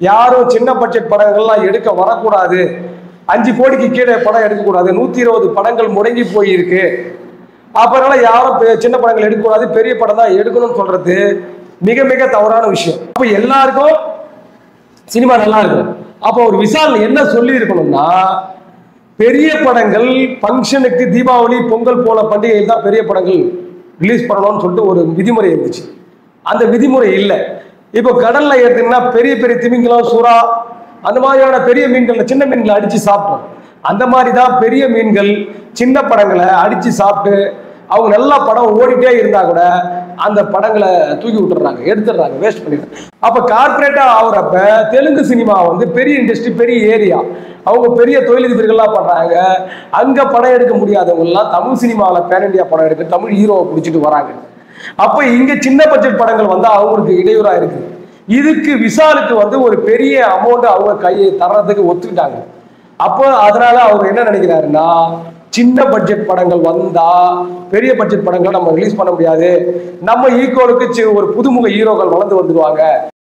யாரும் சின்ன பட்ஜெட் படங்கள்லாம் எடுக்க வரக்கூடாது அஞ்சு கோடிக்கு கீழே படம் எடுக்கக்கூடாது நூத்தி இருபது படங்கள் முடங்கி போயிருக்கு அப்புறம் யாரும் பெ- சின்ன படங்கள் எடுக்கக்கூடாது பெரிய படம் தான் எடுக்கணும்னு சொல்றது மிக மிக தவறான விஷயம் அப்ப எல்லாருக்கும் சினிமா நல்லா இருக்கும் அப்போ ஒரு விசால் என்ன சொல்லி இருக்கணும்னா பெரிய படங்கள் ஃபங்க்ஷனுக்கு தீபாவளி பொங்கல் போல பண்டிகையில் தான் பெரிய படங்கள் ரிலீஸ் பண்ணணும்னு சொல்லிட்டு ஒரு விதிமுறை இருந்துச்சு அந்த விதிமுறை இல்லை இப்போ கடல்ல எடுத்தீங்கன்னா பெரிய பெரிய திமிங்கலம் சுறா அந்த மாதிரியான பெரிய மீன்கள் சின்ன மீன்களை அடிச்சு சாப்பிட்டோம் அந்த மாதிரி தான் பெரிய மீன்கள் சின்ன படங்களை அடிச்சு சாப்பிட்டு அவங்க நல்லா படம் ஓடிட்டே இருந்தா கூட அந்த படங்களை தூக்கி விட்டுறாங்க எடுத்துடுறாங்க வேஸ்ட் பண்ணிடுறாங்க அப்ப கார்பரேட்டா ஆகுறப்ப தெலுங்கு சினிமா வந்து பெரிய இண்டஸ்ட்ரி பெரிய ஏரியா அவங்க பெரிய தொழிலதிபர்கள்லாம் பண்றாங்க அங்க படம் எடுக்க முடியாதவங்க எல்லாம் தமிழ் சினிமாவில் பேன் இந்தியா படம் எடுக்க தமிழ் ஹீரோவை பிடிச்சிட்டு வராங்க அப்ப இங்க சின்ன பட்ஜெட் படங்கள் வந்து அவங்களுக்கு இடையூறா இருக்குது இதுக்கு விசாலுக்கு வந்து ஒரு பெரிய அமௌண்ட் அவங்க கையை தர்றதுக்கு ஒத்துக்கிட்டாங்க அப்போ அதனால அவர் என்ன நினைக்கிறாருன்னா சின்ன பட்ஜெட் படங்கள் வந்தா பெரிய பட்ஜெட் படங்களை நம்ம ரிலீஸ் பண்ண முடியாது நம்ம ஈக்குவலுக்கு சி- ஒரு புதுமுக ஹீரோக்கள் வளர்ந்து வந்துடுவாங்க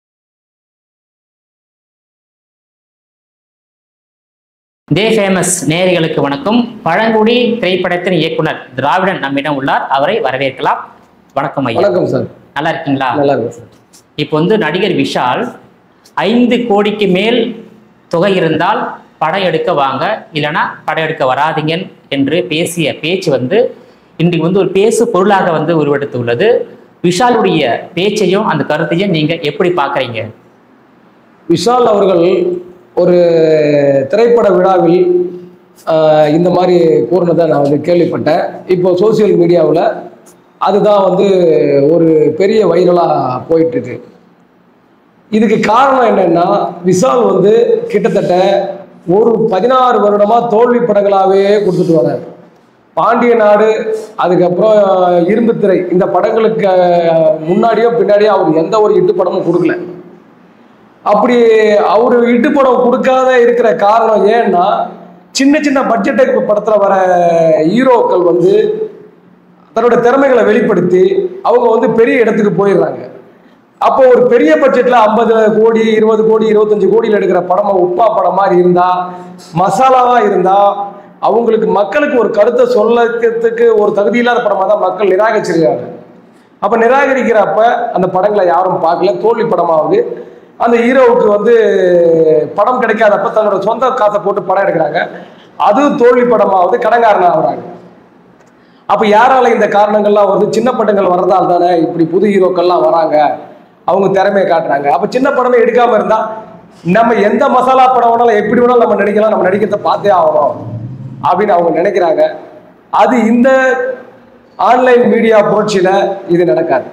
தே ஃபேமஸ் நேயர்களுக்கு வணக்கம் பழங்குடி திரைப்படத்தின் இயக்குனர் திராவிடன் நம்மிடம் உள்ளார் அவரை வரவேற்கலாம் வணக்கம் ஐயா வணக்கம் சார் நல்லா இருக்கீங்களா நல்லா இருக்கும் சார் இப்போ வந்து நடிகர் விஷால் ஐந்து கோடிக்கு மேல் தொகை இருந்தால் படம் எடுக்க வாங்க இல்லைன்னா படம் எடுக்க வராதீங்க என்று பேசிய பேச்சு வந்து இன்றைக்கு வந்து ஒரு பேசு பொருளாக வந்து உருவெடுத்துள்ளது விஷாலுடைய பேச்சையும் அந்த கருத்தையும் நீங்க எப்படி பார்க்கறீங்க விஷால் அவர்கள் ஒரு திரைப்பட விழாவில் ஆஹ், இந்த மாதிரி கூறினதை நான் வந்து கேள்விப்பட்டேன் இப்போ சோசியல் மீடியாவில் அதுதான் வந்து ஒரு பெரிய வைரலாக போயிட்டு இருக்கு இதுக்கு காரணம் என்னன்னா விஷால் வந்து கிட்டத்தட்ட ஒரு பதினாறு வருடமா தோல்வி படங்களாகவே கொடுத்துட்டு வரார் பாண்டிய நாடு அதுக்கப்புறம் இரும்பு திரை இந்த படங்களுக்கு அஹ், முன்னாடியோ பின்னாடியோ அவர் எந்த ஒரு இட்டு படமும் கொடுக்கல அப்படி அவர் இட்டு படம் கொடுக்காத இருக்கிற காரணம் ஏன்னா சின்ன சின்ன பட்ஜெட் படத்துல வர ஹீரோக்கள் வந்து தன்னோட திறமைகளை வெளிப்படுத்தி அவங்க வந்து பெரிய இடத்துக்கு போயிடுறாங்க அப்போ ஒரு பெரிய பட்ஜெட்ல ஐம்பது கோடி இருபது கோடி இருபத்தஞ்சு கோடியில் எடுக்கிற படமா உப்பா படம் மாதிரி இருந்தா மசாலாவா இருந்தா அவங்களுக்கு மக்களுக்கு ஒரு கருத்தை சொல்லறதுக்கு ஒரு தகுதி இல்லாத படமா தான் மக்கள் நிராகரிச்சிருக்காங்க அப்ப நிராகரிக்கிறப்ப அந்த படங்களை யாரும் பார்க்கல தோல்வி படமாவது அந்த ஹீரோவுக்கு வந்து படம் கிடைக்காதப்ப தன்னோட சொந்த காசை போட்டு படம் எடுக்கிறாங்க அதுவும் தோல்வி படமாவது கடங்காரனா ஆகுறாங்க அப்ப யாரால இந்த காரணங்கள்லாம் வந்து சின்ன படங்கள் வர்றதால தானே இப்படி புது ஹீரோக்கள்லாம் வராங்க அவங்க திறமையை காட்டுறாங்க அப்ப சின்ன படமே எடுக்காம இருந்தா நம்ம எந்த மசாலா படம் வேணாலும் எப்படி வேணாலும் நம்ம நடிக்கலாம் நம்ம நடிக்கிறத பார்த்தே ஆகணும் அப்படின்னு அவங்க நினைக்கிறாங்க அது இந்த ஆன்லைன் மீடியா புரட்சியில இது நடக்காது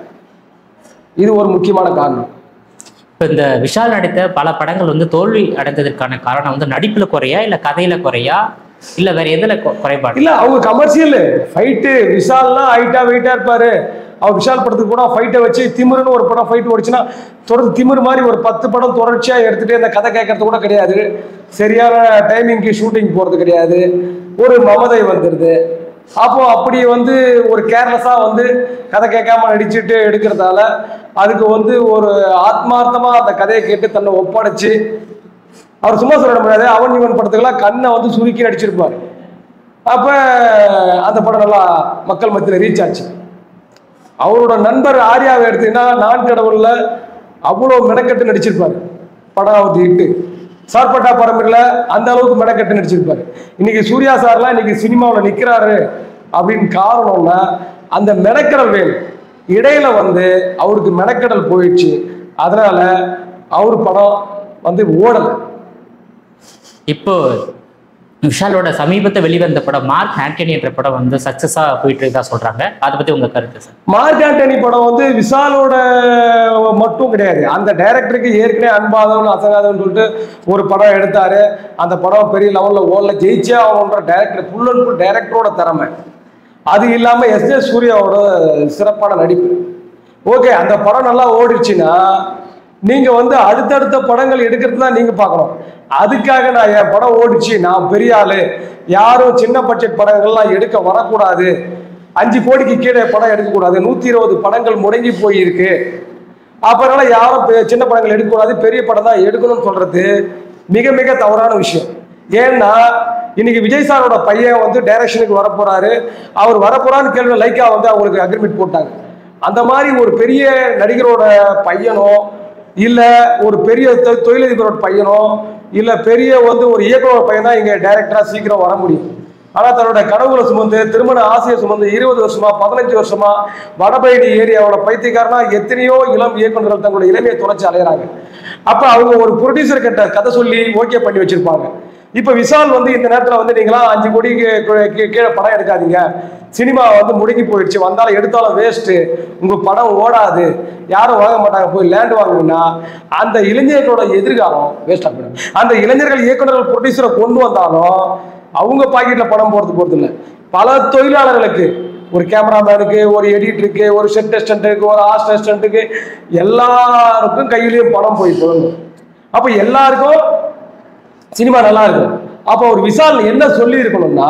இது ஒரு முக்கியமான காரணம் இப்போ இந்த விஷால் நடித்த பல படங்கள் வந்து தோல்வி அடைந்ததற்கான காரணம் வந்து நடிப்புல குறையா இல்ல கதையில குறையா இல்ல வேற எதுல கு- குறைபாடு இல்ல அவங்க கமர்ஷியல் ஃபைட்டு விஷால்லாம் ஹைட்டா வெயிட்டா இருப்பாரு அவர் விஷால் படத்துக்கு கூட ஃபைட்டை வச்சு திமிருன்னு ஒரு படம் ஃபைட் ஓடிச்சுன்னா தொடர்ந்து திமிரு மாதிரி ஒரு பத்து படம் தொடர்ச்சியா எடுத்துட்டு அந்த கதை கேட்கறது கூட கிடையாது சரியான டைமிங்க்கு ஷூட்டிங் போறது கிடையாது ஒரு மமதை வந்துடுது அப்போ அப்படி வந்து ஒரு கேர்லெஸ்ஸா வந்து கதை கேட்காம நடிச்சுட்டு எடுக்கிறதால அதுக்கு வந்து ஒரு ஆத்மார்த்தமா அந்த கதையை கேட்டு தன்னை ஒப்படைச்சு அவர் சும்மா சொல்ல முடியாது அவன் இவன் படத்துக்கெல்லாம் கண்ணை வந்து சுருக்கி நடிச்சிருப்பாரு அப்ப அந்த படம் நல்லா மக்கள் மத்தியில் ரீச் ஆச்சு அவரோட நண்பர் ஆர்யாவை எடுத்தீங்கன்னா நான் கடவுள்ல அவ்வளோ மெனக்கட்டு நடிச்சிருப்பாரு படம் இட்டு சார்பட்டா பரம்பரையில் அந்த அளவுக்கு மெனக்கட்டு நடிச்சிருப்பாரு இன்னைக்கு சூர்யா சார்லாம் இன்னைக்கு சினிமாவில் நிற்கிறாரு அப்படின்னு காரணம்னா அந்த மெனக்கடல் வேணும் இடையில வந்து அவருக்கு மெனக்கடல் போயிடுச்சு அதனால அவர் படம் வந்து ஓடலை இப்போ விஷாலோட சமீபத்தை வெளிவந்த படம் மார்க் ஆண்டனி என்ற படம் வந்து சக்சஸா போயிட்டு இருக்கா சொல்றாங்க அதை பத்தி உங்க கருத்து சார் மார்க் ஆண்டனி படம் வந்து விஷாலோட மட்டும் கிடையாது அந்த டைரக்டருக்கு ஏற்கனவே அன்பாதவன் அசங்காதவன் சொல்லிட்டு ஒரு படம் எடுத்தாரு அந்த படம் பெரிய லெவலில் ஓடல ஜெயிச்சே ஆகணுன்ற டைரக்டர் ஃபுல் அண்ட் ஃபுல் டைரக்டரோட திறமை அது இல்லாமல் எஸ் ஜே சூர்யாவோட சிறப்பான நடிப்பு ஓகே அந்த படம் நல்லா ஓடிடுச்சுன்னா நீங்க வந்து அடுத்தடுத்த படங்கள் எடுக்கிறது தான் நீங்க பார்க்கணும் அதுக்காக நான் என் படம் ஓடிச்சு நான் பெரிய ஆளு யாரும் சின்ன பட்ஜெட் படங்கள்லாம் எடுக்க வரக்கூடாது அஞ்சு கோடிக்கு கீழே படம் எடுக்கக்கூடாது நூத்தி இருபது படங்கள் முடங்கி போயிருக்கு அப்புறம் யாரும் பெ- சின்ன படங்கள் எடுக்கக்கூடாது பெரிய படம் தான் எடுக்கணும்னு சொல்றது மிக மிக தவறான விஷயம் ஏன்னா இன்னைக்கு விஜய் சாரோட பையன் வந்து டைரக்ஷனுக்கு வரப்போறாரு அவர் வரப்போறான்னு கேள்வி லைக்கா வந்து அவங்களுக்கு அக்ரிமெண்ட் போட்டாங்க அந்த மாதிரி ஒரு பெரிய நடிகரோட பையனோ இல்ல ஒரு பெரிய தொ- தொழிலதிபரோட பையனோ இல்ல பெரிய வந்து ஒரு இயக்குனரோட பையன் தான் இங்க டைரக்டரா சீக்கிரம் வர முடியும் ஆனா தன்னோட கனவுல சுமந்து திருமண ஆசையை சுமந்து இருபது வருஷமா பதினஞ்சு வருஷமா வடபழனி ஏரியாவோட பைத்தியக்காரனா எத்தனையோ இளம் இயக்குனர்கள் தங்களோட இளமையை துணைச்சு அலையறாங்க அப்ப அவங்க ஒரு ப்ரொடியூசர் கிட்ட கதை சொல்லி ஓகே பண்ணி வச்சிருப்பாங்க இப்ப விஷால் வந்து இந்த நேரத்துல வந்து நீங்களாம் அஞ்சு கோடிக்கு கீ- கீ- கீழே படம் எடுக்காதீங்க சினிமா வந்து முடங்கி போயிடுச்சு வந்தாலும் எடுத்தாலும் வேஸ்ட் உங்க படம் ஓடாது யாரும் வாங்க மாட்டாங்க போய் லேண்ட் வாங்குங்கன்னா அந்த இளைஞர்களோட எதிர்காலம் வேஸ்டா போயிடும் அந்த இளைஞர்கள் இயக்குனர்கள் ப்ரொடியூசரை கொண்டு வந்தாலும் அவங்க பாக்கெட்ல படம் போறது போறது இல்ல பல தொழிலாளர்களுக்கு ஒரு கேமராமேனுக்கு ஒரு எடிட்டருக்கு ஒரு செட் அசிஸ்டன்ட்டுக்கு ஒரு ஆஸ்ட் அசிஸ்டன்ட்டுக்கு எல்லாருக்கும் கையிலயும் பணம் போய் போகணும் அப்ப எல்லாருக்கும் சினிமா நல்லா இருக்கும் அப்போ ஒரு விசால் என்ன சொல்லி இருக்கணும்னா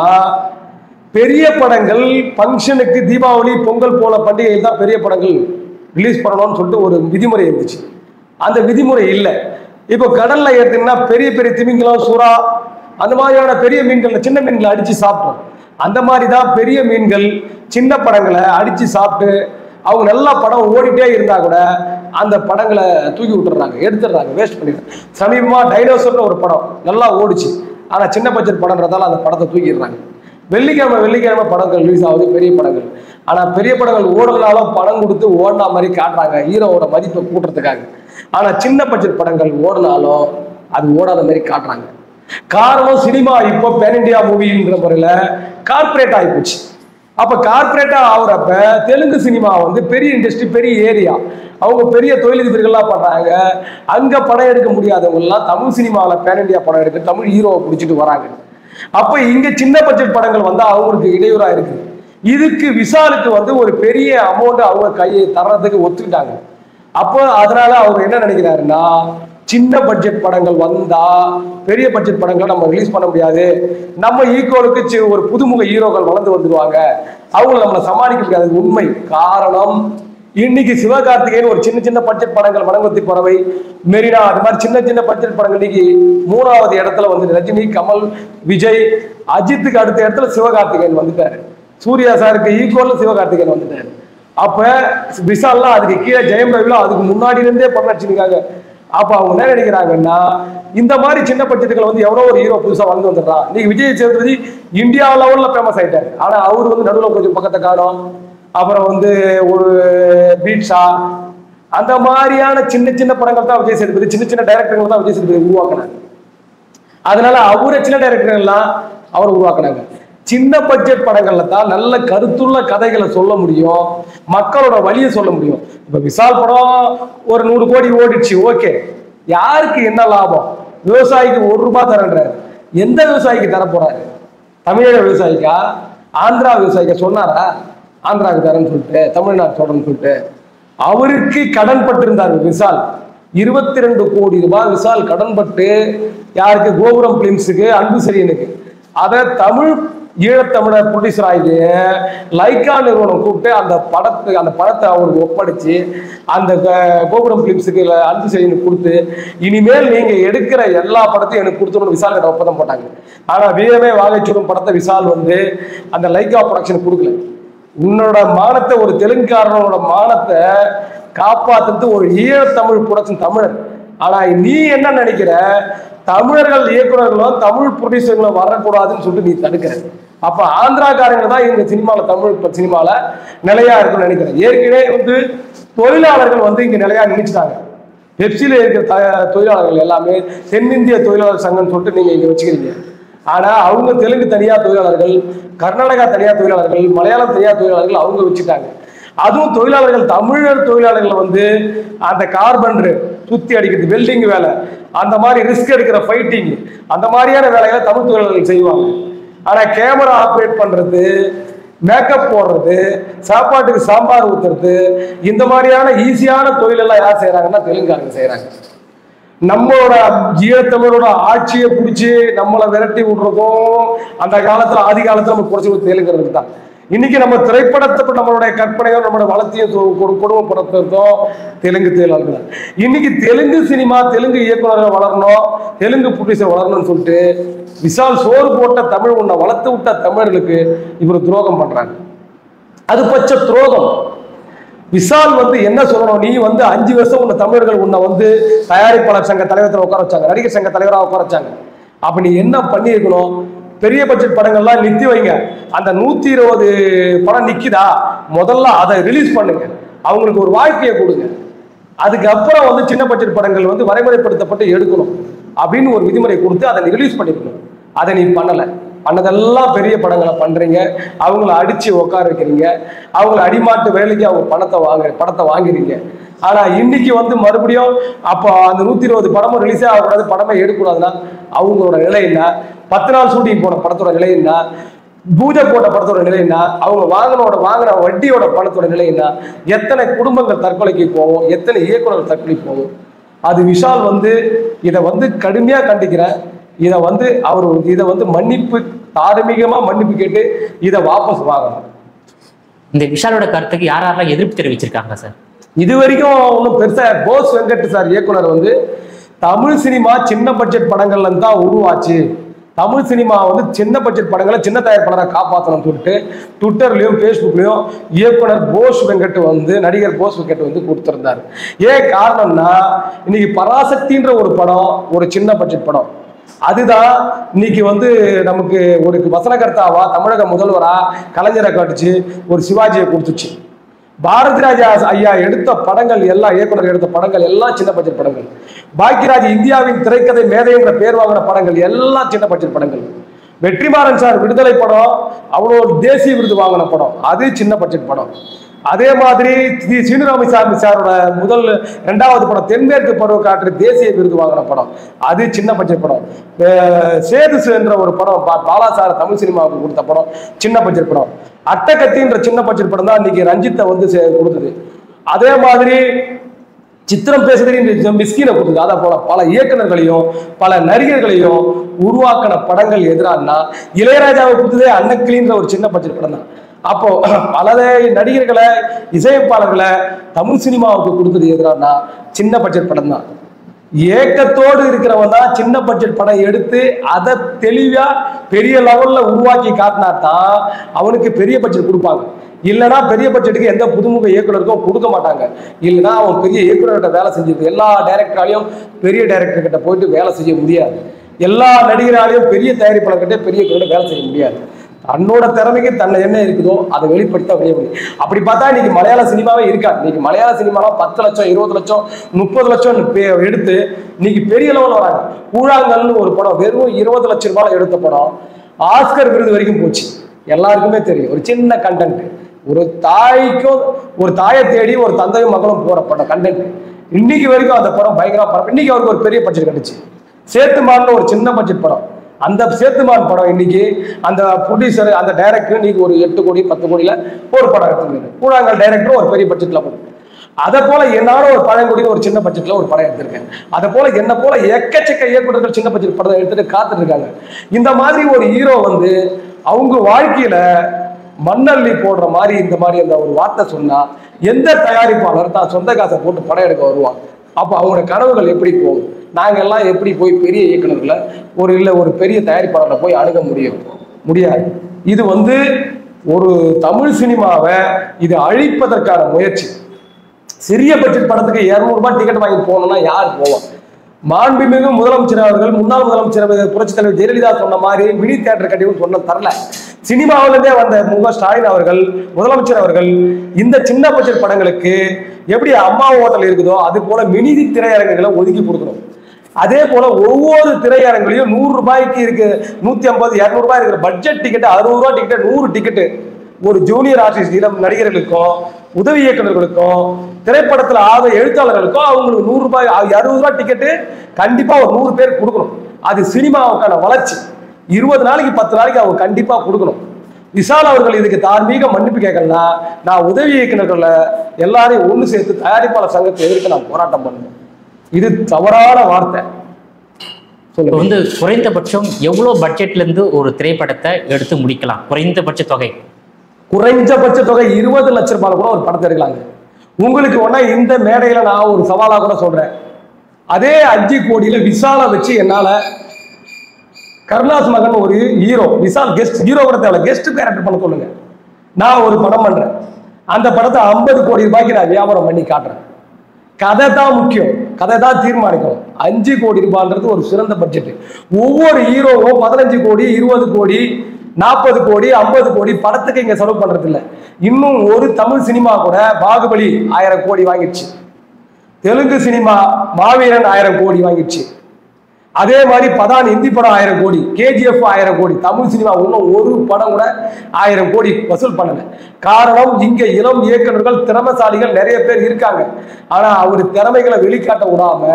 பெரிய படங்கள் ஃபங்க்ஷனுக்கு தீபாவளி பொங்கல் போல பண்டிகையில் தான் பெரிய படங்கள் ரிலீஸ் பண்ணணும்னு சொல்லிட்டு ஒரு விதிமுறை இருந்துச்சு அந்த விதிமுறை இல்லை இப்போ கடல்ல எடுத்தீங்கன்னா பெரிய பெரிய திமிங்கலம் சுறா அந்த மாதிரியான பெரிய மீன்களை சின்ன மீன்களை அடிச்சு சாப்பிட்டோம் அந்த மாதிரி தான் பெரிய மீன்கள் சின்ன படங்களை அடிச்சு சாப்பிட்டு அவங்க நல்லா படம் ஓடிட்டே இருந்தா கூட அந்த படங்களை தூக்கி விட்டுறாங்க எடுத்துடுறாங்க வேஸ்ட் பண்ணிடுறாங்க சமீபமா டைனோசர்னு ஒரு படம் நல்லா ஓடிச்சு ஆனா சின்ன பட்ஜெட் படம்ன்றதால அந்த படத்தை தூக்கிடுறாங்க வெள்ளிக்கிழமை வெள்ளிக்கிழமை படங்கள் ரிலீஸ் ஆகுது பெரிய படங்கள் ஆனா பெரிய படங்கள் ஓடலனாலும் படம் கொடுத்து ஓடினா மாதிரி காட்டுறாங்க ஹீரோவோட மதிப்பை கூட்டுறதுக்காக ஆனா சின்ன பட்ஜெட் படங்கள் ஓடினாலும் அது ஓடாத மாதிரி காட்டுறாங்க காரணம் சினிமா இப்போ பேன் இண்டியா மூவின்ற முறையில கார்பரேட் ஆகிப்போச்சு அப்ப கார்பரேட்டா ஆகுறப்ப தெலுங்கு சினிமா வந்து பெரிய இண்டஸ்ட்ரி பெரிய ஏரியா அவங்க பெரிய தொழிலதிபர்கள்லாம் பண்றாங்க அங்க படம் எடுக்க முடியாதவங்க எல்லாம் தமிழ் சினிமாவில் பேன் இண்டியா படம் எடுக்க தமிழ் ஹீரோவை பிடிச்சிட்டு வராங்க அப்ப இங்க சின்ன பட்ஜெட் படங்கள் வந்தா அவங்களுக்கு இடையூறா இருக்கு இதுக்கு விசாலுக்கு வந்து ஒரு பெரிய அமௌண்ட் அவங்க கையை தர்றதுக்கு ஒத்துக்கிட்டாங்க அப்போ அதனால அவர் என்ன நினைக்கிறாருன்னா சின்ன பட்ஜெட் படங்கள் வந்தா பெரிய பட்ஜெட் படங்களை நம்ம ரிலீஸ் பண்ண முடியாது நம்ம ஈக்குவலுக்கு சி- ஒரு புதுமுக ஹீரோக்கள் வளர்ந்து வந்துருவாங்க அவங்கள நம்மளை சமாளிக்க முடியாது அது உண்மை காரணம் இன்னைக்கு சிவகார்த்திகேயன் ஒரு சின்ன சின்ன பட்ஜெட் படங்கள் மணங்கொத்தி பறவை மெரினா அது மாதிரி சின்ன சின்ன பட்ஜெட் படங்கள் இன்னைக்கு மூணாவது இடத்துல வந்து ரஜினி கமல் விஜய் அஜித்துக்கு அடுத்த இடத்துல சிவகார்த்திகேயன் வந்துட்டாரு சூர்யா சாருக்கு ஈக்குவல்ல சிவகார்த்திகேயன் வந்துட்டாரு அப்ப விஷால்லாம் அதுக்கு கீழே ஜெயம் ரவிலாம் அதுக்கு முன்னாடி இருந்தே படம் நடிச்சிருக்காங்க அப்ப அவங்க என்ன நினைக்கிறாங்கன்னா இந்த மாதிரி சின்ன பட்ஜெட்டுகள் வந்து எவ்வளோ ஒரு ஹீரோ புதுசா வந்து வந்துடுறான் நீங்க விஜய் சேதுபதி இந்தியா லெவல்ல ஃபேமஸ் ஆயிட்டாரு ஆனா அவர் வந்து நடுவில் கொஞ்சம் பக்கத்தை காணும் அப்புறம் வந்து ஒரு பீட்ஸா அந்த மாதிரியான சின்ன சின்ன படங்கள் தான் விஜய் சேதுபதி சின்ன சின்ன டைரக்டர்கள் தான் விஜய் சேதுபதி உருவாக்குனாங்க அதனால அவரை சின்ன டைரக்டர் எல்லாம் அவர் உருவாக்குனாங்க சின்ன பட்ஜெட் படங்கள்ல தான் நல்ல கருத்துள்ள கதைகளை சொல்ல முடியும் மக்களோட வழியை சொல்ல முடியும் இப்ப விசால் படம் ஒரு நூறு கோடி ஓடிடுச்சு ஓகே யாருக்கு என்ன லாபம் விவசாயிக்கு ஒரு ரூபாய் தரன்றாரு எந்த விவசாயிக்கு தர போறாரு தமிழக விவசாயிக்கா ஆந்திரா விவசாயிக்கா சொன்னாரா ஆந்திராவுக்கு தரேன்னு சொல்லிட்டு தமிழ்நாடு சொல்றேன்னு சொல்லிட்டு அவருக்கு கடன் பட்டிருந்தார் விசால் இருபத்தி ரெண்டு கோடி ரூபாய் விசால் கடன் பட்டு யாருக்கு கோபுரம் பிலிம்ஸுக்கு அன்பு சரியனுக்கு அதை தமிழ் ஈழத்தமிழர் ப்ரொடியூசர் ஆகி லைக்கா நிறுவனம் கூப்பிட்டு அந்த படத்துக்கு அந்த படத்தை அவருக்கு ஒப்படைச்சு அந்த க- கோபுரம் பிலிம்ஸுக்கு அன்பு சரியனுக்கு கொடுத்து இனிமேல் நீங்க எடுக்கிற எல்லா படத்தையும் எனக்கு கொடுத்துருன்னு விசால் கிட்ட ஒப்பந்தம் போட்டாங்க ஆனா வீரமே வாகைச்சுடும் படத்தை விசால் வந்து அந்த லைக்கா ப்ரொடக்ஷன் கொடுக்கல உன்னோட மானத்தை ஒரு தெலுங்குக்காரனோட மானத்தை காப்பாத்துறது ஒரு ஈழத்தமிழ் புரட்சன் தமிழர் ஆனா நீ என்ன நினைக்கிற தமிழர்கள் இயக்குனர்களும் தமிழ் ப்ரொடியூசர்களும் வரக்கூடாதுன்னு சொல்லிட்டு நீ தடுக்கிற அப்ப ஆந்திராக்காரங்க தான் இந்த சினிமால தமிழ் இப்ப சினிமால நிலையா இருக்குன்னு நினைக்கிறேன் ஏற்கனவே வந்து தொழிலாளர்கள் வந்து இங்க நிலையா நினைச்சிட்டாங்க பெப்சில இருக்கிற த- தொழிலாளர்கள் எல்லாமே தென்னிந்திய தொழிலாளர் சங்கம்னு சொல்லிட்டு நீங்க இங்க வச்சுக்கிறீங்க ஆனா அவங்க தெலுங்கு தனியா தொழிலாளர்கள் கர்நாடகா தனியா தொழிலாளர்கள் மலையாளம் தனியா தொழிலாளர்கள் அவங்க வச்சுட்டாங்க அதுவும் தொழிலாளர்கள் தமிழர் தொழிலாளர்கள் வந்து அந்த கார்பன் சுத்தி அடிக்கிறது வெல்டிங் வேலை அந்த மாதிரி ரிஸ்க் எடுக்கிற ஃபைட்டிங் அந்த மாதிரியான வேலைகளை தமிழ் தொழிலாளர்கள் செய்வாங்க ஆனா கேமரா ஆப்ரேட் பண்றது மேக்கப் போடுறது சாப்பாட்டுக்கு சாம்பார் ஊத்துறது இந்த மாதிரியான ஈஸியான தொழிலெல்லாம் யார் செய்றாங்கன்னா தெலுங்காரங்க செய்றாங்க நம்மளோட ஈழத்தமிழோட ஆட்சியை பிடிச்சி நம்மளை விரட்டி விடுறதும் அந்த காலத்துல ஆதி காலத்துல நம்ம குறைச்சி தெலுங்கிறதுக்கு தான் இன்னைக்கு நம்ம திரைப்படத்தை நம்மளுடைய கற்பனையும் நம்மளோட வளர்த்தியும் து- கொடு- கொடுமைப்படுத்துறதும் தெலுங்கு தேலாளர்கள் இன்னைக்கு தெலுங்கு சினிமா தெலுங்கு இயக்குனர்கள் வளரணும் தெலுங்கு ப்ரொடியூசர் வளரணும்னு சொல்லிட்டு விஷால் சோறு போட்ட தமிழ் உன்னை வளர்த்து விட்ட தமிழர்களுக்கு இவர் துரோகம் பண்றாங்க அது பச்ச துரோகம் விஷால் வந்து என்ன சொல்லணும் நீ வந்து அஞ்சு வருஷம் உன்னை தமிழர்கள் உன்னை வந்து தயாரிப்பாளர் சங்க தலைவரத்தில் உட்கார வச்சாங்க நடிகர் சங்க தலைவராக உட்கார வச்சாங்க அப்ப நீ என்ன பண்ணியிருக்கணும் பெரிய பட்ஜெட் படங்கள்லாம் நிறுத்தி வைங்க அந்த நூத்தி இருபது படம் நிக்குதா முதல்ல அதை ரிலீஸ் பண்ணுங்க அவங்களுக்கு ஒரு வாழ்க்கையை கொடுங்க அதுக்கப்புறம் வந்து சின்ன பட்ஜெட் படங்கள் வந்து வரைமுறைப்படுத்தப்பட்டு எடுக்கணும் அப்படின்னு ஒரு விதிமுறை கொடுத்து அதை ரிலீஸ் பண்ணிக்கணும் அதை நீ பண்ணல பண்ணதெல்லாம் பெரிய படங்களை பண்றீங்க அவங்கள அடிச்சு உட்கார வைக்கிறீங்க அவங்கள அடிமாட்டு வேலைக்கு அவங்க பணத்தை வாங்க படத்தை வாங்குறீங்க ஆனா இன்னைக்கு வந்து மறுபடியும் அப்போ அந்த நூத்தி இருபது படமும் ரிலீஸே ஆகக்கூடாது படமே எடுக்கக்கூடாதுன்னா அவங்களோட நிலை என்ன பத்து நாள் ஷூட்டிங் போன படத்தோட நிலை என்ன பூஜை போட்ட படத்தோட நிலை என்ன அவங்க வாங்கினோட வாங்கின வட்டியோட பணத்தோட நிலை என்ன எத்தனை குடும்பங்கள் தற்கொலைக்கு போகும் எத்தனை இயக்குநர்கள் தற்கொலைக்கு போகும் அது விஷால் வந்து இதை வந்து கடுமையா கண்டிக்கிறேன் இதை வந்து அவர் இதை வந்து மன்னிப்பு தார்மீகமா மன்னிப்பு கேட்டு இதை வாபஸ் வாங்கணும் இந்த விஷாலோட கருத்துக்கு யார் யாரெல்லாம் எதிர்ப்பு தெரிவிச்சிருக்காங்க சார் இது வரைக்கும் ஒன்றும் பெருசா போஸ் வெங்கட் சார் இயக்குனர் வந்து தமிழ் சினிமா சின்ன பட்ஜெட் படங்கள்ல இருந்து தான் உருவாச்சு தமிழ் சினிமா வந்து சின்ன பட்ஜெட் படங்களை சின்ன தயாரிப்பாளரை காப்பாற்றணும்னு சொல்லிட்டு ட்விட்டர்லயும் ஃபேஸ்புக்லயும் இயக்குனர் போஸ் வெங்கட் வந்து நடிகர் போஸ் வெங்கட் வந்து கொடுத்திருந்தார் ஏன் காரணம்னா இன்னைக்கு பராசக்தின்ற ஒரு படம் ஒரு சின்ன பட்ஜெட் படம் அதுதான் இன்னைக்கு வந்து நமக்கு ஒரு வசனகர்த்தாவா தமிழக முதல்வரா கலைஞரை காட்டுச்சு ஒரு சிவாஜியை கொடுத்துச்சு பாரதி ராஜா ஐயா எடுத்த படங்கள் எல்லாம் இயக்குனர் எடுத்த படங்கள் எல்லாம் சின்ன பட்ஜெட் படங்கள் பாக்கியராஜ் இந்தியாவின் திரைக்கதை மேதை என்ற பேர் வாங்கின படங்கள் எல்லாம் சின்ன பட்ஜெட் படங்கள் வெற்றிமாறன் சார் விடுதலை படம் அவ்வளோ தேசிய விருது வாங்கின படம் அது சின்ன பட்ஜெட் படம் அதே மாதிரி தி சீனிராமசாமி சாரோட முதல் ரெண்டாவது படம் தென்மேற்கு பருவ காற்று தேசிய விருது வாங்கின படம் அது சின்ன பட்ஜெட் படம் அஹ் சேது என்ற ஒரு படம் பா- பாலா சார் தமிழ் சினிமாவுக்கு கொடுத்த படம் சின்ன பட்ஜெட் படம் அட்டகத்தின்ற சின்ன பட்ஜெட் படம் தான் இன்னைக்கு ரஞ்சித்தை வந்து சே- கொடுத்தது அதே மாதிரி சித்திரம் பேசுறது மிஸ்கினை கொடுத்தது அதை போல பல இயக்குனர்களையும் பல நடிகர்களையும் உருவாக்கின படங்கள் எதிரானா இளையராஜாவை கொடுத்ததே அன்னக்கிளின்ற ஒரு சின்ன பட்ஜெட் படம் தான் அப்போ பல நடிகர்களை இசையமைப்பாளர்களை தமிழ் சினிமாவுக்கு கொடுத்தது எதிரானா சின்ன பட்ஜெட் படம் தான் ஏக்கத்தோடு இருக்கிறவன் தான் சின்ன பட்ஜெட் படம் எடுத்து அதை தெளிவா பெரிய லெவல்ல உருவாக்கி காட்டினா தான் அவனுக்கு பெரிய பட்ஜெட் கொடுப்பாங்க இல்லைன்னா பெரிய பட்ஜெட்டுக்கு எந்த புதுமுக இயக்குனருக்கும் கொடுக்க மாட்டாங்க இல்லைன்னா அவன் பெரிய இயக்குனர்கிட்ட வேலை செஞ்சது எல்லா டைரக்டராலையும் பெரிய டைரக்டர் கிட்ட போயிட்டு வேலை செய்ய முடியாது எல்லா நடிகராலையும் பெரிய தயாரிப்பாளர்கிட்ட பெரிய இயக்குனர்கிட்ட வேலை செய்ய முடியாது தன்னோட திறமைக்கு தன்னை என்ன இருக்குதோ அதை வெளிப்படுத்த வெளியே முடியும் அப்படி பார்த்தா இன்னைக்கு மலையாள சினிமாவே இருக்காது இன்னைக்கு மலையாள சினிமாலாம் பத்து லட்சம் இருபது லட்சம் முப்பது லட்சம் பே- எடுத்து இன்னைக்கு பெரிய லெவலில் வராங்க கூழாங்கல்னு ஒரு படம் வெறும் இருபது லட்சம் ரூபாய் எடுத்த படம் ஆஸ்கர் விருது வரைக்கும் போச்சு எல்லாருக்குமே தெரியும் ஒரு சின்ன கண்டென்ட் ஒரு தாய்க்கும் ஒரு தாயை தேடி ஒரு தந்தையும் மகளும் போற படம் கண்டென்ட் இன்னைக்கு வரைக்கும் அந்த படம் பயங்கரமா படம் இன்னைக்கு அவருக்கு ஒரு பெரிய பட்ஜெட் கிடைச்சு சேத்துமான்னு ஒரு சின்ன பட்ஜெட் படம் அந்த சேத்துமான் படம் இன்னைக்கு அந்த ப்ரொடியூசர் அந்த டைரக்டர் இன்னைக்கு ஒரு எட்டு கோடி பத்து கோடியில ஒரு படம் எடுத்துருக்காரு கூழாங்கல் டைரக்டரும் ஒரு பெரிய பட்ஜெட்ல போகும் அதை போல என்னால ஒரு பழங்குடியில் ஒரு சின்ன பட்ஜெட்ல ஒரு படம் எடுத்திருக்கேன் அதை போல என்ன போல எக்கச்சக்க இயக்குனர்கள் சின்ன பட்ஜெட் படம் எடுத்துட்டு காத்துட்டு இருக்காங்க இந்த மாதிரி ஒரு ஹீரோ வந்து அவங்க வாழ்க்கையில மண்ணள்ளி போடுற மாதிரி இந்த மாதிரி அந்த ஒரு வார்த்தை சொன்னா எந்த தயாரிப்பாளர் தான் சொந்த காசை போட்டு படம் எடுக்க வருவான் அப்போ அவங்களோட கனவுகள் எப்படி போகும் நாங்க எல்லாம் எப்படி போய் பெரிய இயக்குனர்களை ஒரு இல்லை ஒரு பெரிய தயாரிப்பாளரை போய் அணுக முடியும் முடியாது இது வந்து ஒரு தமிழ் சினிமாவை இது அழிப்பதற்கான முயற்சி சிறிய பட்ஜெட் படத்துக்கு 200 ரூபாய் டிக்கெட் வாங்கி போகணும்னா யார் போவான் மாண்புமிகு முதலமைச்சர் அவர்கள் முன்னாள் முதலமைச்சர் புரட்சி தலைவர் ஜெயலலிதா சொன்ன மாதிரி மினி தியேட்டர் கட்டியும் சொன்ன தரல சினிமாவிலிருந்தே வந்த மு க ஸ்டாலின் அவர்கள் முதலமைச்சர் அவர்கள் இந்த சின்ன பட்ஜெட் படங்களுக்கு எப்படி அம்மா ஹோட்டல் இருக்குதோ அது போல மினி திரையரங்குகளை ஒதுக்கி கொடுக்கணும் அதே போல ஒவ்வொரு திரையரங்குலையும் நூறு ரூபாய்க்கு இருக்கு நூத்தி ஐம்பது இருநூறு ரூபாய் இருக்கிற பட்ஜெட் டிக்கெட் அறுபது ரூபாய் டிக்கெட் நூறு டிக்கெட் ஒரு ஜூனியர் ஆர்டிஸ்ட் இளம் நடிகர்களுக்கும் உதவி இயக்குநர்களுக்கும் திரைப்படத்துல ஆக எழுத்தாளர்களுக்கும் அவங்களுக்கு நூறு ரூபாய் அறுபது ரூபாய் டிக்கெட்டு கண்டிப்பா ஒரு நூறு பேர் கொடுக்கணும் அது சினிமாவுக்கான வளர்ச்சி இருபது நாளைக்கு பத்து நாளைக்கு அவங்க கண்டிப்பா கொடுக்கணும் விஷால் அவர்கள் இதுக்கு தார்மீக மன்னிப்பு கேட்கலன்னா நான் உதவி இயக்குநர்களை எல்லாரையும் ஒண்ணு சேர்த்து தயாரிப்பாளர் சங்கத்தை எதிர்க்க நான் போராட்டம் பண்ணுவேன் இது தவறான வார்த்தை இப்போ சொல்லுங்க வந்து குறைந்தபட்சம் எவ்வளோ பட்ஜெட்ல இருந்து ஒரு திரைப்படத்தை எடுத்து முடிக்கலாம் குறைந்தபட்ச தொகை குறைஞ்சபட்ச தொகை இருபது லட்ச ரூபாய் கூட ஒரு படத்தை எடுக்கலாங்க உங்களுக்கு ஒன்னா இந்த மேடையில நான் ஒரு சவாலா கூட சொல்றேன் அதே அஞ்சு கோடியில விசாலை வச்சு என்னால கருணாஸ் மகன் ஒரு ஹீரோ விசால் கெஸ்ட் ஹீரோ கூட தேவை கெஸ்ட் கேரக்டர் பண்ண சொல்லுங்க நான் ஒரு படம் பண்றேன் அந்த படத்தை ஐம்பது கோடி ரூபாய்க்கு நான் வியாபாரம் பண்ணி காட்டுறேன் கதை தான் முக்கியம் கதை தான் தீர்மானிக்கும் அஞ்சு கோடி ரூபான்றது ஒரு சிறந்த பட்ஜெட் ஒவ்வொரு ஹீரோவும் பதினஞ்சு கோடி இருபது கோடி நாற்பது கோடி ஐம்பது கோடி படத்துக்கு இங்க செலவு பண்றது இல்ல இன்னும் ஒரு தமிழ் சினிமா கூட பாகுபலி ஆயிரம் கோடி வாங்கிடுச்சு தெலுங்கு சினிமா மாவீரன் ஆயிரம் கோடி வாங்கிடுச்சு அதே மாதிரி பதான் இந்தி படம் ஆயிரம் கோடி கேஜிஎஃப் ஆயிரம் கோடி தமிழ் சினிமா இன்னும் ஒரு படம் கூட ஆயிரம் கோடி வசூல் பண்ணல காரணம் இங்க இளம் இயக்குனர்கள் திறமைசாலிகள் நிறைய பேர் இருக்காங்க ஆனா அவர் திறமைகளை வெளிக்காட்ட விடாம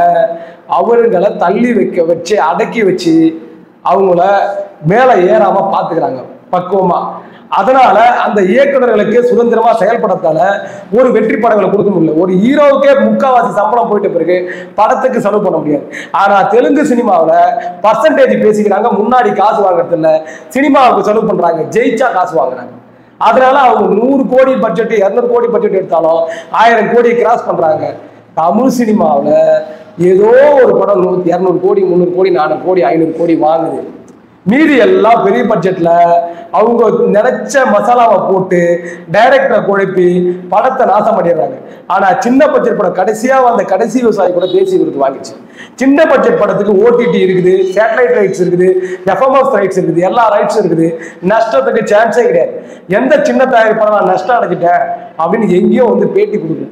அவர்களை தள்ளி வைக்க வச்சு அடக்கி வச்சு அவங்கள மேல ஏறாம பாத்துக்கிறாங்க பக்குவமா அதனால அந்த இயக்குனர்களுக்கு சுதந்திரமா செயல்படத்தால ஒரு வெற்றி படங்களை கொடுக்க முடியல ஒரு ஹீரோவுக்கே முக்காவாசி சம்பளம் போயிட்ட பிறகு படத்துக்கு செலவு பண்ண முடியாது ஆனா தெலுங்கு சினிமாவுல பர்சன்டேஜ் பேசிக்கிறாங்க முன்னாடி காசு வாங்குறது இல்ல சினிமாவுக்கு செலவு பண்றாங்க ஜெயிச்சா காசு வாங்குறாங்க அதனால அவங்க நூறு கோடி பட்ஜெட் இரநூறு கோடி பட்ஜெட் எடுத்தாலும் ஆயிரம் கோடி கிராஸ் பண்றாங்க தமிழ் சினிமாவுல ஏதோ ஒரு படம் நூத்தி இரநூறு கோடி முந்நூறு கோடி நானூறு கோடி ஐநூறு கோடி வாங்குது மீதி எல்லாம் பெரிய பட்ஜெட்ல அவங்க நினைச்ச மசாலாவை போட்டு டைரக்டரை குழப்பி படத்தை நாசம் பண்ணிடுறாங்க ஆனா சின்ன பட்ஜெட் படம் கடைசியா வந்த கடைசி விவசாயி கூட தேசிய விருது வாங்கிச்சு சின்ன பட்ஜெட் படத்துக்கு ஓடிடி இருக்குது சேட்டலைட் ரைட்ஸ் இருக்குது எஃப்எம்எஸ் ரைட்ஸ் இருக்குது எல்லா ரைட்ஸும் இருக்குது நஷ்டத்துக்கு சான்ஸே கிடையாது எந்த சின்ன தயாரிப்பாளர் நான் நஷ்டம் அடைஞ்சிட்டேன் அப்படின்னு எங்கேயும் வந்து பேட்டி கொடுக்கல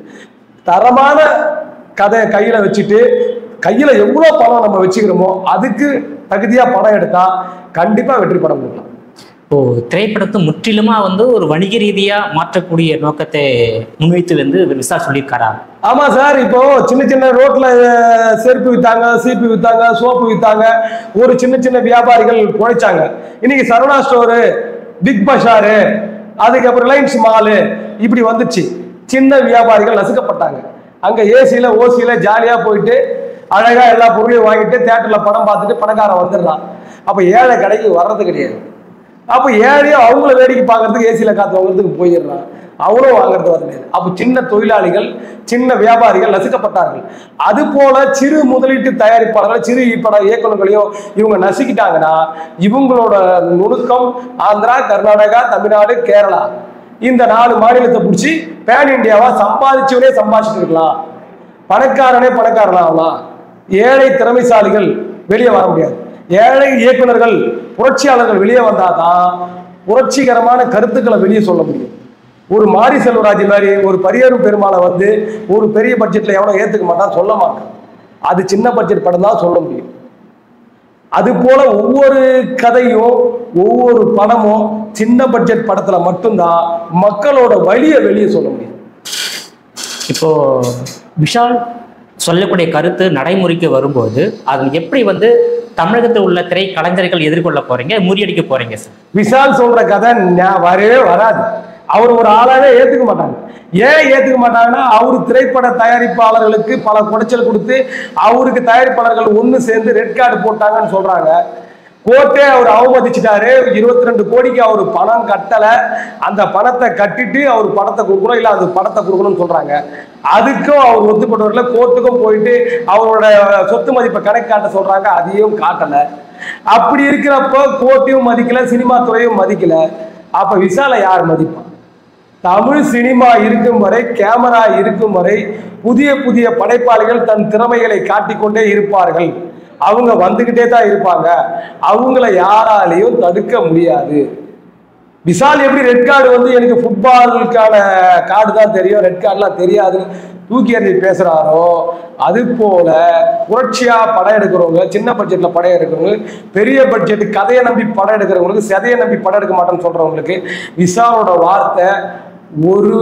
தரமான கதையை கையில வச்சுட்டு கையில எவ்வளவு பணம் நம்ம வச்சுக்கிறோமோ அதுக்கு தகுதியா படம் எடுத்தா கண்டிப்பா வெற்றி படம் கொடுக்கலாம் இப்போ திரைப்படத்தை முற்றிலுமா வந்து ஒரு வணிக ரீதியா மாற்றக்கூடிய நோக்கத்தை முன்வைத்து வந்து இவர் விசால் சொல்லியிருக்காரா ஆமா சார் இப்போ சின்ன சின்ன ரோட்ல அஹ், செருப்பு வித்தாங்க சீப்பு வித்தாங்க சோப்பு வித்தாங்க ஒரு சின்ன சின்ன வியாபாரிகள் குழைச்சாங்க இன்னைக்கு சரவணா ஸ்டோரு பிக் பஷாரு அதுக்கப்புறம் ரிலையன்ஸ் மாலு இப்படி வந்துச்சு சின்ன வியாபாரிகள் நசுக்கப்பட்டாங்க அங்க ஏசியில ஓசியில ஜாலியா போயிட்டு அழகா எல்லா பொருளையும் வாங்கிட்டு தேட்டர்ல படம் பார்த்துட்டு பணக்காரன் வந்துடுறான் அப்ப ஏழை கடைக்கு வர்றது கிடையாது அப்ப ஏழையும் அவங்கள வேடிக்கை பார்க்கறதுக்கு ஏசியில காத்து வாங்குறதுக்கு போயிடுறான் அவனும் வாங்குறது வர கிடையாது அப்ப சின்ன தொழிலாளிகள் சின்ன வியாபாரிகள் நசுக்கப்பட்டார்கள் அது போல சிறு முதலீட்டு தயாரிப்பாளர்கள் சிறு பட இயக்குநர்களையும் இவங்க நசுக்கிட்டாங்கன்னா இவங்களோட நுணுக்கம் ஆந்திரா கர்நாடகா தமிழ்நாடு கேரளா இந்த நாலு மாநிலத்தை பிடிச்சி பேன் இந்தியாவா சம்பாதிச்சவனே சம்பாதிச்சுட்டு இருக்கலாம் பணக்காரனே பணக்காரன் ஆகலாம் ஏழை திறமைசாலிகள் வெளியே வர முடியாது ஏழை இயக்குனர்கள் புரட்சியாளர்கள் வெளியே வந்தாதான் புரட்சிகரமான கருத்துக்களை வெளியே சொல்ல முடியும் ஒரு மாரி செல்வராஜ் மாதிரி ஒரு பரியரும் பெருமாளை வந்து ஒரு பெரிய பட்ஜெட்ல எவனோ ஏத்துக்க மாட்டான் சொல்ல மாட்டான் அது சின்ன பட்ஜெட் படம் தான் சொல்ல முடியும் அது போல ஒவ்வொரு கதையும் ஒவ்வொரு படமும் சின்ன பட்ஜெட் படத்துல மட்டும்தான் மக்களோட வழியை வெளியே சொல்ல முடியும் இப்போ விஷால் சொல்லக்கூடிய கருத்து நடைமுறைக்கு வரும்போது அது எப்படி வந்து தமிழகத்தில் உள்ள திரை கலைஞர்கள் எதிர்கொள்ள போறீங்க முறியடிக்க போறீங்க சார் விஷால் சொல்ற கதை ஞா- வரவே வராது அவர் ஒரு ஆளாவே ஏத்துக்க மாட்டாங்க ஏன் ஏத்துக்க மாட்டாங்கன்னா அவரு திரைப்பட தயாரிப்பாளர்களுக்கு பல குடைச்சல் கொடுத்து அவருக்கு தயாரிப்பாளர்கள் ஒண்ணு சேர்ந்து ரெட் கார்டு போட்டாங்கன்னு சொல்றாங்க கோர்ட்டே அவர் அவமதிச்சிட்டாரு இருபத்தி ரெண்டு கோடிக்கு அவர் பணம் கட்டல அந்த பணத்தை கட்டிட்டு அவர் பணத்தை கொடுக்கணும் இல்ல அது பணத்தை கொடுக்கணும்னு சொல்றாங்க அதுக்கும் அவர் ஒத்துப்பட்டு வரல கோர்ட்டுக்கும் போயிட்டு அவரோட சொத்து மதிப்பை கணக்கு காட்ட சொல்றாங்க அதையும் காட்டல அப்படி இருக்கிறப்போ கோர்ட்டையும் மதிக்கல சினிமா துறையும் மதிக்கல அப்ப விசால யார் மதிப்பான் தமிழ் சினிமா இருக்கும் வரை கேமரா இருக்கும் வரை புதிய புதிய படைப்பாளிகள் தன் திறமைகளை காட்டிக்கொண்டே இருப்பார்கள் அவங்க வந்துகிட்டே தான் இருப்பாங்க அவங்கள யாராலையும் தடுக்க முடியாது விஷால் எப்படி ரெட் கார்டு வந்து எனக்கு ஃபுட்பாலுக்கான கார்டு தான் தெரியும் ரெட் கார்டுலாம் தெரியாதுன்னு தூக்கி எறிஞ்சு பேசுறாரோ அது போல புரட்சியா படம் எடுக்கிறவங்க சின்ன பட்ஜெட்ல படம் எடுக்கிறவங்க பெரிய பட்ஜெட் கதையை நம்பி படம் எடுக்கிறவங்களுக்கு சதையை நம்பி படம் எடுக்க மாட்டேன்னு சொல்றவங்களுக்கு விஷாலோட வார்த்தை ஒரு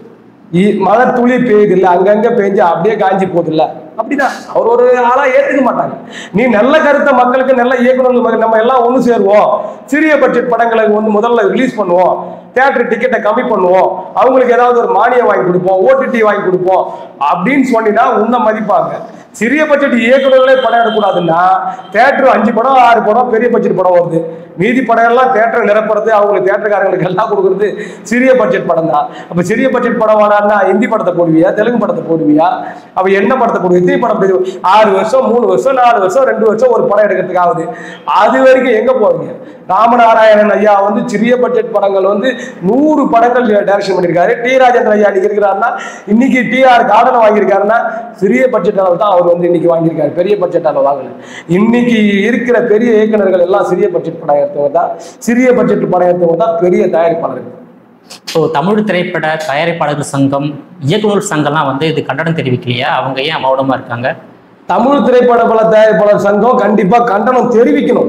இ- மழை துளி பெய்யுது இல்ல அங்கங்க பெஞ்சு அப்படியே காஞ்சி போகுது இல்ல அப்படிதான் அவர் ஒரு ஆளா ஏத்துக்க மாட்டாங்க நீ நல்ல கருத்தை மக்களுக்கு நல்ல இயக்குநர்கள் மக- நம்ம எல்லாம் ஒண்ணு சேருவோம் சிறிய பட்ஜெட் படங்களை வந்து முதல்ல ரிலீஸ் பண்ணுவோம் தியேட்டர் டிக்கெட்டை கம்மி பண்ணுவோம் அவங்களுக்கு ஏதாவது ஒரு மானியம் வாங்கி கொடுப்போம் ஓடிடி வாங்கி கொடுப்போம் அப்படின்னு சொன்னீங்கன்னா உன்னை மதிப்பாங்க சிறிய பட்ஜெட் இயக்குநர்களே படம் எடுக்கக்கூடாதுன்னா தேட்டர் அஞ்சு படம் ஆறு படம் பெரிய பட்ஜெட் படம் வருது மீதி படம் எல்லாம் தேட்டர் நிரப்புறது அவங்களுக்கு தேட்டருக்காரங்களுக்கு எல்லாம் கொடுக்குறது சிறிய பட்ஜெட் படம் தான் அப்ப சிறிய பட்ஜெட் படம் வேணான்னா ஹிந்தி படத்தை போடுவியா தெலுங்கு படத்தை போடுவியா அப்ப என்ன படத்தை போடுவியா இத்தனை படம் போடுவியா? ஆறு வருஷம் மூணு வருஷம் நாலு வருஷம் ரெண்டு வருஷம் ஒரு படம் எடுக்கிறதுக்கு ஆகுது அது வரைக்கும் எங்க போவீங்க ராமநாராயணன் ஐயா வந்து சிறிய பட்ஜெட் படங்கள் வந்து நூறு படங்கள் டைரக்ஷன் பண்ணியிருக்காரு டி ராஜேந்திர ஐயா இன்னைக்கு இருக்கிறாருன்னா இன்னைக்கு டிஆர் கார்டன் வாங்கியிருக்காருன்னா சிறிய பட்ஜெட் அளவு தான் அவர் வந்து இன்னைக்கு வாங்கியிருக்காரு பெரிய பட்ஜெட் அளவு வாங்கல இன்னைக்கு இருக்கிற பெரிய இயக்குனர்கள் எல்லாம் சிறிய பட்ஜெட் படம் எடுத்தவங்க தான் சிறிய பட்ஜெட் படம் எடுத்தவங்க தான் பெரிய தயாரிப்பாளர்கள் ஸோ தமிழ் திரைப்பட தயாரிப்பாளர்கள் சங்கம் இயக்குநர் சங்கம்லாம் வந்து இது கண்டனம் தெரிவிக்கலையா அவங்க ஏன் மௌனமா இருக்காங்க தமிழ் திரைப்பட பல தயாரிப்பாளர் சங்கம் கண்டிப்பா கண்டனம் தெரிவிக்கணும்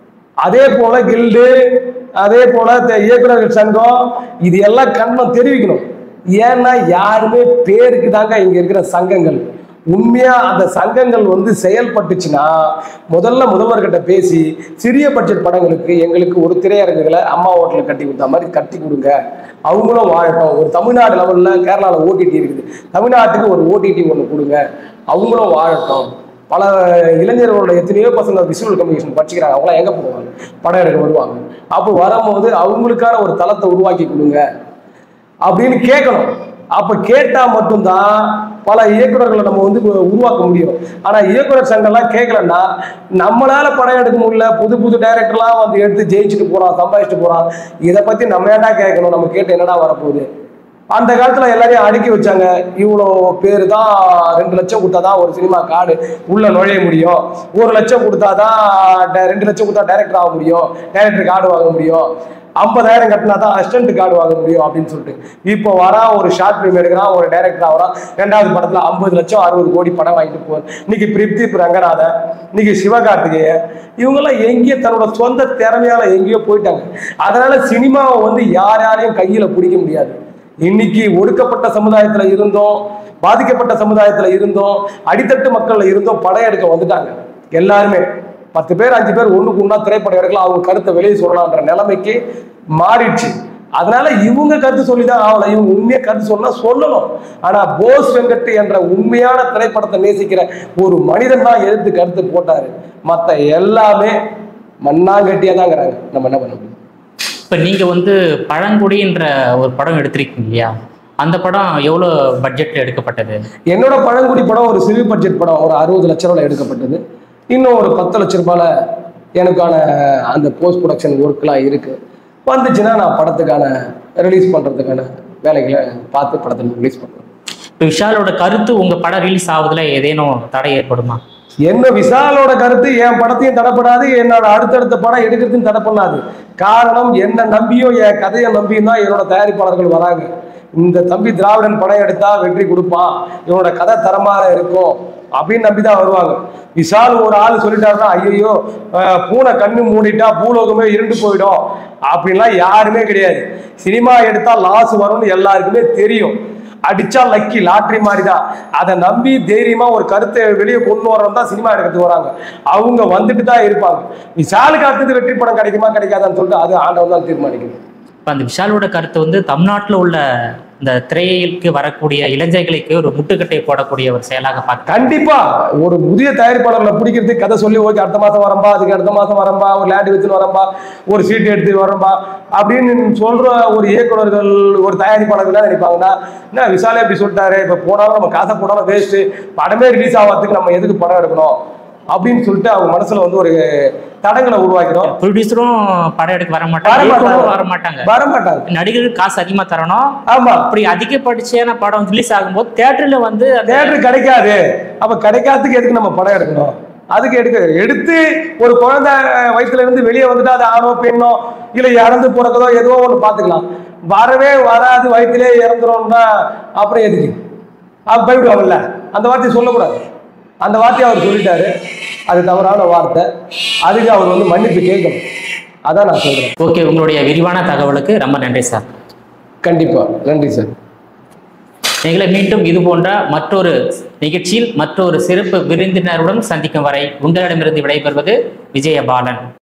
அதே போல கில்டு அதே போல த- இயக்குனர்கள் சங்கம் இது எல்லாம் கண்டனம் தெரிவிக்கணும் ஏன்னா யாருமே பேருக்கு தாங்க இங்க இருக்கிற சங்கங்கள் உண்மையா அந்த சங்கங்கள் வந்து செயல்பட்டுச்சுன்னா முதல்ல முதல்வர்கிட்ட பேசி சிறிய பட்ஜெட் படங்களுக்கு எங்களுக்கு ஒரு திரையரங்குகளை அம்மா ஹோட்டலில் கட்டி கொடுத்த மாதிரி கட்டி கொடுங்க அவங்களும் வாழட்டும் ஒரு தமிழ்நாடு லெவலில் கேரளாவில் ஓடிடி இருக்குது தமிழ்நாட்டுக்கு ஒரு ஓடிடி ஒன்று கொடுங்க அவங்களும் வாழட்டும் பல இளைஞர்களோட எத்தனையோ பசங்க விசுவல் கம்யூனிகேஷன் படிச்சுக்கிறாங்க அவங்களாம் எங்கே போவாங்க படம் எடுக்க வருவாங்க அப்போ வரும்போது அவங்களுக்கான ஒரு தளத்தை உருவாக்கி கொடுங்க அப்படின்னு கேட்கணும் அப்ப கேட்டா மட்டும்தான் பல இயக்குனர்களை நம்ம வந்து உருவாக்க முடியும் ஆனா இயக்குனர் சங்கம்லாம் கேட்கலன்னா நம்மளால படம் எடுக்க முடியல புது புது டைரக்டர்லாம் வந்து எடுத்து ஜெயிச்சுட்டு போறான் சம்பாதிச்சுட்டு போறான் இதை பத்தி நம்ம ஏன்டா கேட்கணும் நம்ம கேட்டு என்னடா வரப்போகுது அந்த காலத்துல எல்லாரையும் அடுக்கி வச்சாங்க இவ்வளோ பேர் தான் ரெண்டு லட்சம் கொடுத்தாதான் ஒரு சினிமா கார்டு உள்ள நுழைய முடியும் ஒரு லட்சம் கொடுத்தாதான் ட- ரெண்டு லட்சம் கொடுத்தா டைரக்டர் ஆக முடியும் டைரக்டர் கார்டு வாங்க முடியும் ஐம்பதாயிரம் கட்டினா தான் அசிஸ்டன்ட் கார்டு வாங்க முடியும் அப்படின்னு சொல்லிட்டு இப்போ வரா ஒரு ஷார்ட் ஃபிலிம் எடுக்கிறான் ஒரு டைரக்டர் ஆகிறான் ரெண்டாவது படத்துல ஐம்பது லட்சம் அறுபது கோடி படம் வாங்கிட்டு போவார் இன்னைக்கு பிரிப்தீப் ரங்கநாதன் இன்னைக்கு சிவகார்த்திகேயன் இவங்கெல்லாம் எங்கேயோ தன்னோட சொந்த திறமையால எங்கேயோ போயிட்டாங்க அதனால சினிமாவை வந்து யார் யாரையும் கையில பிடிக்க முடியாது இன்னைக்கு ஒடுக்கப்பட்ட சமுதாயத்துல இருந்தோம் பாதிக்கப்பட்ட சமுதாயத்துல இருந்தோம் அடித்தட்டு மக்கள்ல இருந்தோம் படம் எடுக்க வந்துட்டாங்க எல்லாருமே பத்து பேர் அஞ்சு பேர் ஒண்ணுக்கு ஒண்ணா திரைப்படம் எடுக்கலாம் அவங்க கருத்தை வெளியே சொல்லலாம்ன்ற நிலைமைக்கு மாறிடுச்சு அதனால இவங்க கருத்து சொல்லிதான் ஆகலாம் இவங்க உண்மையா கருத்து சொன்னா சொல்லணும் ஆனா போஸ் வெங்கட் என்ற உண்மையான திரைப்படத்தை நேசிக்கிற ஒரு மனிதன் தான் எடுத்து கருத்து போட்டாரு மத்த எல்லாமே மண்ணாங்கட்டியா தாங்கிறாங்க நம்ம என்ன பண்ண முடியும் இப்போ நீங்க வந்து பழங்குடின்ற ஒரு படம் எடுத்திருக்கீங்க இல்லையா அந்த படம் எவ்வளோ பட்ஜெட்ல எடுக்கப்பட்டது என்னோட பழங்குடி படம் ஒரு சிறு பட்ஜெட் படம் ஒரு அறுபது லட்ச ரூபாயில் எடுக்கப்பட்டது இன்னும் ஒரு பத்து லட்ச ரூபாயில எனக்கான அந்த போஸ்ட் ப்ரொடக்ஷன் ஒர்க்லாம் இருக்கு வந்துச்சுன்னா நான் படத்துக்கான ரிலீஸ் பண்றதுக்கான வேலைகளை பார்த்து படத்தை ரிலீஸ் பண்ணுவேன் இப்போ விஷாலோட கருத்து உங்க படம் ரிலீஸ் ஆகுதுல ஏதேனும் தடை ஏற்படுமா என்ன விசாலோட கருத்து என் படத்தையும் தடைப்படாது என்னோட அடுத்தடுத்த படம் எடுக்கிறதையும் தடை பண்ணாது காரணம் என்ன நம்பியும் என் கதையை நம்பியும் தான் என்னோட தயாரிப்பாளர்கள் வராங்க இந்த தம்பி திராவிடன் படம் எடுத்தா வெற்றி கொடுப்பான் இவனோட கதை தரமாக இருக்கும் அப்படின்னு நம்பி தான் வருவாங்க விஷால் ஒரு ஆள் சொல்லிட்டாருன்னா ஐயோ பூனை கண்ணு மூடிட்டா பூலோகமே இருண்டு போயிடும் அப்படின்லாம் யாருமே கிடையாது சினிமா எடுத்தா லாஸ் வரும்னு எல்லாருக்குமே தெரியும் அடிச்சா லக்கி லாட்ரி மாதிரி தான் அதை நம்பி தைரியமா ஒரு கருத்தை வெளியே கொண்டு வரணும் தான் சினிமா எடுக்கிறதுக்கு வராங்க அவங்க வந்துட்டு தான் இருப்பாங்க விஷாலுக்கு அடுத்தது வெற்றி படம் கிடைக்குமா கிடைக்காதான்னு சொல்லிட்டு அது ஆண்டவன் தான் தீர்மானிக்கணும் இப்போ அந்த விஷாலோட கருத்து வந்து தமிழ்நாட்டில் உள்ள இந்த திரைக்கு வரக்கூடிய இளைஞர்களுக்கு ஒரு முட்டுக்கட்டை போடக்கூடிய ஒரு செயலாக பார்க்க கண்டிப்பா ஒரு புதிய தயாரிப்பாளர்களை பிடிக்கிறதுக்கு கதை சொல்லி ஓகே அடுத்த மாசம் வரம்பா அதுக்கு அடுத்த மாசம் வரம்பா ஒரு லேண்ட் வச்சுன்னு வரம்பா ஒரு சீட் எடுத்து வரம்பா அப்படின்னு சொல்ற ஒரு இயக்குனர்கள் ஒரு தயாரிப்பாளர்கள் என்ன நினைப்பாங்கன்னா என்ன விசாலே இப்படி சொல்லிட்டாரு இப்ப போனாலும் நம்ம காசை போனாலும் வேஸ்ட் படமே ரிலீஸ் ஆகிறதுக்கு நம்ம எதுக்கு படம் எடுக்கணும் அப்படின்னு சொல்லிட்டு அவங்க மனசுல வந்து ஒரு தடங்களை உருவாக்கிறோம் ப்ரொடியூசரும் படம் எடுக்க வர வர மாட்டாங்க மாட்டாங்க. இயக்குனரும் வர மாட்டாங்க வர மாட்டாங்க நடிகருக்கு காசு அதிகமா தரணும் ஆமா அப்படி அதிகப்படிச்சான படம் ரிலீஸ் ஆகும்போது தியேட்டர்ல வந்து அந்த தேட்டர் கிடைக்காது அப்ப கிடைக்காததுக்கு எதுக்கு நம்ம படம் எடுக்கணும் அதுக்கு எடுக்க எடுத்து ஒரு குழந்தை வயித்துல இருந்து வெளியே வந்துட்டு அது ஆணோ பெண்ணோ இல்ல இறந்து பிறக்கதோ எதுவோ ஒண்ணு பாத்துக்கலாம் வரவே வராது வயிற்றுலே இறந்துரும்னா அப்புறம் எதுக்கு அது பயப்படுவாங்கல்ல அந்த வார்த்தையை சொல்லக்கூடாது அந்த வார்த்தையை அவர் சொல்லிட்டாரு அது தவறான வார்த்தை அதுக்கு அவர் வந்து மன்னிப்பு கேட்கணும் அதான் நான் சொல்றேன் ஓகே உங்களுடைய விரிவான தகவலுக்கு ரொம்ப நன்றி சார் கண்டிப்பா நன்றி சார் நீங்களே மீண்டும் இது போன்ற மற்றொரு நிகழ்ச்சியில் மற்றொரு சிறப்பு விருந்தினருடன் சந்திக்கும் வரை உங்களிடமிருந்து விடைபெறுவது விஜயபாலன்